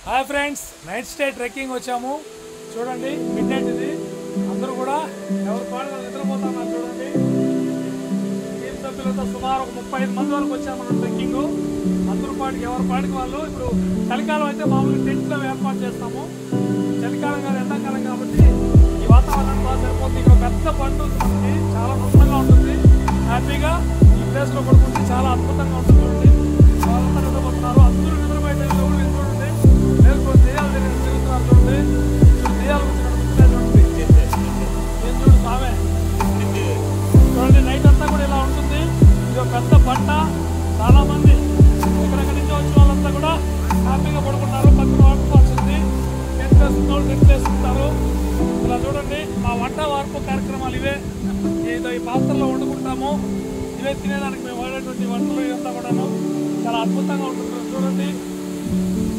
hi friends night stay trekking వచ్చాము చూడండి mid night ఇది అందరూ కూడా ఎవరు పాడు వాళ్ళు నిద్రపోతున్నారు చూడండి టీం సభ్యులతో సుమారు ఒక ముప్పై ఐదు మంది వరకు వచ్చాము మనం ట్రెక్కింగ్ అందరూ పాటికి ఎవరు పాటికి వాళ్ళు ఇప్పుడు చలికాలం అయితే మామూలుగా టెంట్లో ఏర్పాటు చేస్తాము చలికాలం కాదు ఎండాకాలం కాబట్టి ఈ వాతావరణం బాగా సరిపోతుంది ఇక్కడ పెద్ద పండు ఉంది మనకి చాలా నృత్యంగా ఉంటుంది హ్యాపీగా ఈ ప్లేస్లో పడుకుంటే చాలా అద్భుతంగా ఉంటుంది చూడండి వాళ్ళంతా నిద్రపోతున్నారు అందరూ నిద్రపోయే టైంలో కూడా మీరు చూడండి మేల్కొని దెయ్యాలు తిరిగి తిరుగుతున్నారు చూడండి చూడు దెయ్యాలు కూర్చున్నట్టు కూర్చున్నాయి చూడండి ఏం చూడు సామే చూడండి నైట్ అంతా కూడా ఇలా ఉంటుంది ఇది ఒక పెద్ద పంట చాలా మంది ఎక్కడెక్కడి నుంచి వచ్చిన వాళ్ళంతా కూడా హ్యాపీగా పడుకుంటారు పక్కన వాటర్ ఫాల్స్ ఉంది టెంట్ వేసుకుంటారు టెంట్ వేసుకుంటారు ఇలా చూడండి మా వంట వార్పు కార్యక్రమాలు ఇవే ఏదో ఈ పాత్రలో వండుకుంటాము ఇవే తినేదానికి మేము వాడేటువంటి వంటలు ఇదంతా కూడాను చాలా అద్భుతంగా ఉంటుంది చూడండి